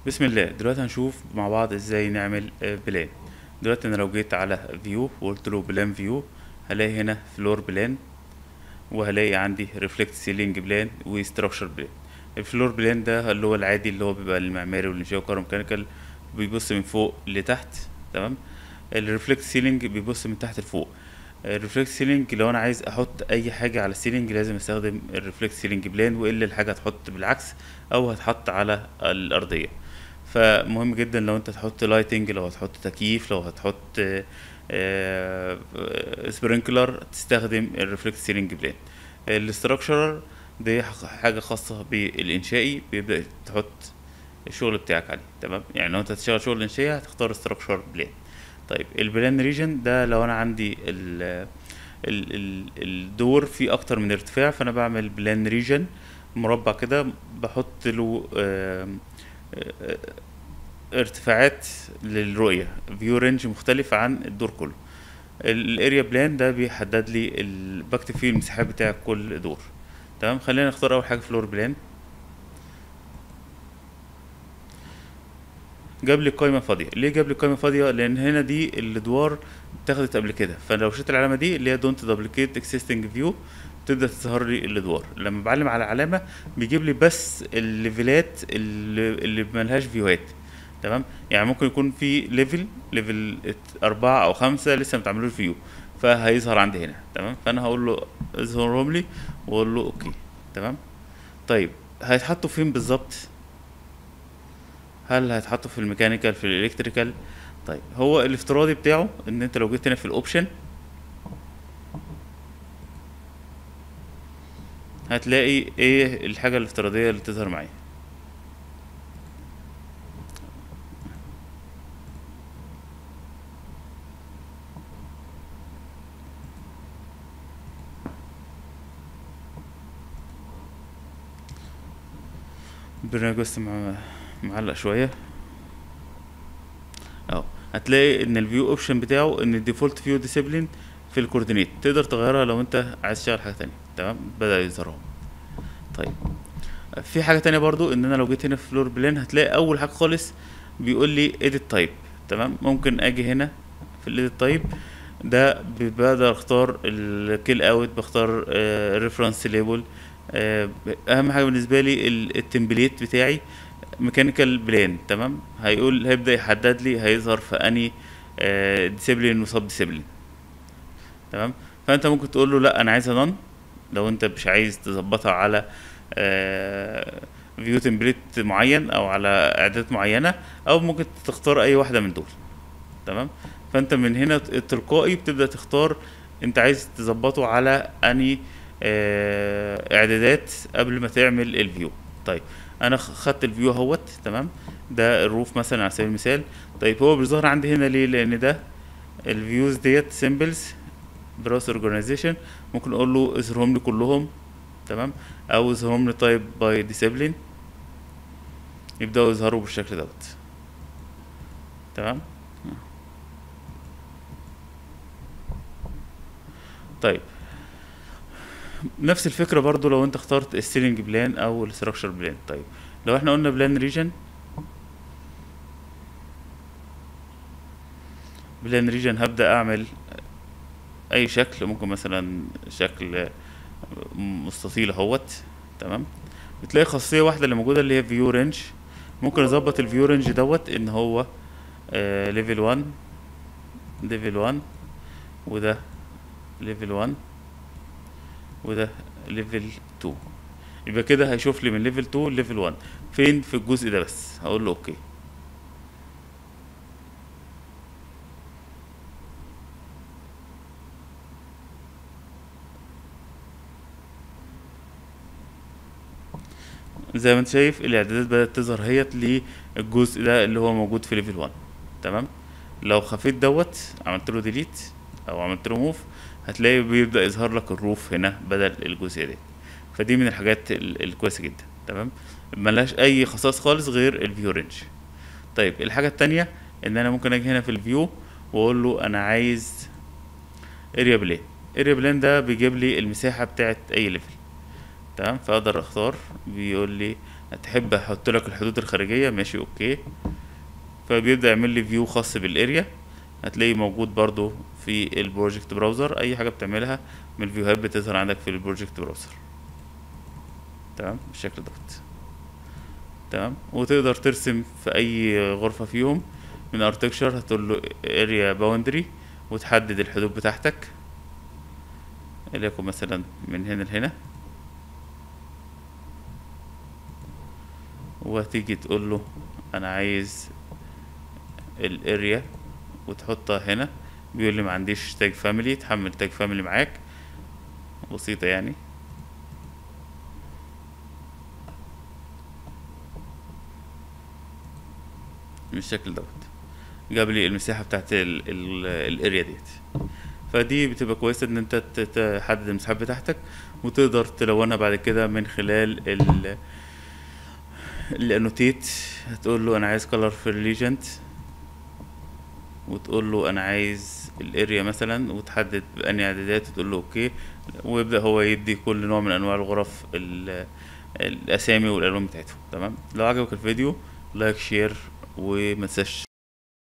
بسم الله دلوقتي هنشوف مع بعض ازاي نعمل آه، بلان دلوقتي انا لو جيت على فيو وقلت له بلان فيو هلاقي هنا فلور بلان وهلاقي عندي ريفلكت سيلينج بلان وستراكشر بلان الفلور بلان ده اللي هو العادي اللي هو بيبقى المعماري والانشاء والكهروميكانيكال بيبص من فوق لتحت تمام الريفلكت سيلينج بيبص من تحت لفوق الريفلكت سيلينج لو انا عايز احط اي حاجه على السيلينج لازم استخدم الريفلكت سيلينج بلان والا الحاجه هتحط بالعكس او هتحط على الارضيه فمهم جدا لو انت تحط لايتنج لو هتحط تكييف لو هتحط سبرينكلر تستخدم الريفلكت سيلينج بلان الاستراكشر دي حاجه خاصه بالانشائي بيبدا تحط الشغل بتاعك عليه تمام يعني لو انت هتشتغل شغل انشائي هتختار استراكشر بلان طيب البلان ريجن ده لو انا عندي ال ال ال الدور فيه اكتر من ارتفاع فانا بعمل بلان ريجن مربع كده بحط له آم، آه، ارتفاعات للرؤية فيو رينج مختلف عن الدور كله الاريا بلان ده بيحدد لي ال... بكتب فيه المساحات بتاع كل دور تمام خلينا نختار اول حاجه فلور بلان جاب لي قائمه فاضيه ليه جاب لي قائمه فاضيه لان هنا دي الادوار اتاخدت قبل كده فلو شلت العلامه دي اللي هي دونت دبليكيت اكسيستنج فيو تبدا تظهر لي الادوار لما بعلم على علامه بيجيب لي بس الليفلات اللي, اللي ملهاش فيوهات تمام يعني ممكن يكون في ليفل ليفل ات- أربعة أو خمسة لسه متعملوش فيو فهيظهر عندي هنا تمام فأنا هقول له اظهرهم لي وأقول له أوكي تمام طيب هيتحطوا فين بالظبط هل هيتحطوا في الميكانيكال في الالكتريكال طيب هو الافتراضي بتاعه ان انت لو جيت هنا في الاوبشن هتلاقي ايه الحاجه الافتراضيه اللي تظهر معايا البرنامج بس مع- معلق شويه اهو هتلاقي ان الفيو اوبشن بتاعه ان الديفولت فيو ديسيبلين في الكوردينيت تقدر تغيرها لو انت عايز تشتغل حاجه تانية تمام بدا يظهر اهو طيب في حاجه تانية برضو ان انا لو جيت هنا في فلور بلان هتلاقي اول حاجه خالص بيقول لي edit type تمام ممكن اجي هنا في الايديت تايب ده ب- بقدر اختار الكيل اوت بختار ريفرنس ليبل اهم حاجه بالنسبه لي ال- التمبليت بتاعي ميكانيكال بلان تمام هيقول هيبدا يحدد لي هيظهر في اني ديسيبلين وسب ديسيبلين تمام فانت ممكن تقول له لا انا عايزها نون لو انت مش عايز تظبطها على فيو تمبليت معين او على اعدادات معينه او ممكن تختار اي واحده من دول تمام فانت من هنا التلقائي بتبدا تختار انت عايز تظبطه على اني آه، اعدادات قبل ما تعمل الفيو طيب انا خ- خدت الفيو اهوت تمام ده الروف مثلا على سبيل المثال طيب هو بيظهر عندي هنا ليه لان ده الفيوز ديت سيمبلز براوس اورجانيزيشن ممكن اقول له اظهرهم لي كلهم تمام او اظهرهم لي تايب باي ديسيبلين يبداوا يظهروا بالشكل دوت تمام طيب نفس الفكره برضو لو انت اخترت السيلينج بلان او الاستراكشر بلان طيب لو احنا قلنا بلان ريجن بلان ريجن هبدا اعمل اي شكل ممكن مثلا شكل مستطيل اهوت تمام بتلاقي خاصيه واحده اللي موجوده اللي هي فيو رينج ممكن اظبط الفيو رينج دوت ان هو ليفل 1 ليفل 1 وده ليفل 1 وده ليفل 2 يبقى كده هيشوف لي من ليفل 2 ليفل 1 فين في الجزء ده بس هقول له اوكي زي ما انت شايف الاعدادات بدات تظهر هيت للجزء ده اللي هو موجود في ليفل 1 تمام لو خفيت دوت عملت له ديليت او عملت له موف هتلاقي بيبدا يظهر لك الروف هنا بدل الجزء ده فدي من الحاجات ال- الكويسه جدا تمام ملهاش اي خصائص خالص غير الفيو رينج طيب الحاجه التانية ان انا ممكن اجي هنا في الفيو واقول له انا عايز اريا بلان اريا بلان ده بيجيب لي المساحه بتاعت اي ليفل تمام فاقدر اختار بيقول لي تحب احط لك الحدود الخارجيه ماشي اوكي فبيبدا يعمل لي فيو خاص بالاريا هتلاقيه موجود برضو في البروجكت براوزر اي حاجه بتعملها من الفيوهات بتظهر عندك في البروجكت براوزر تمام بالشكل دوت تمام وتقدر ترسم في اي غرفه فيهم من ارتكشر هتقول له اريا باوندري وتحدد الحدود بتاعتك وليكن مثلا من هنا لهنا وهتيجي تقول له انا عايز الاريا وتحطها هنا بيقول لي ما عنديش تاج فاميلي تحمل تاج فاميلي معاك بسيطة يعني بالشكل دوت جاب لي المساحة بتاعت ال ال الاريا ديت فدي بتبقى كويسة ان انت ت- تحدد المساحات بتاعتك وتقدر تلونها بعد كده من خلال ال الانوتيت هتقول له انا عايز color في الليجنت وتقول له انا عايز الاريا مثلا وتحدد بأنهي اعدادات وتقول له اوكي ويبدأ هو يدي كل نوع من انواع الغرف ال- الاسامي والالوان بتاعتهم تمام لو عجبك الفيديو لايك شير وما تنساش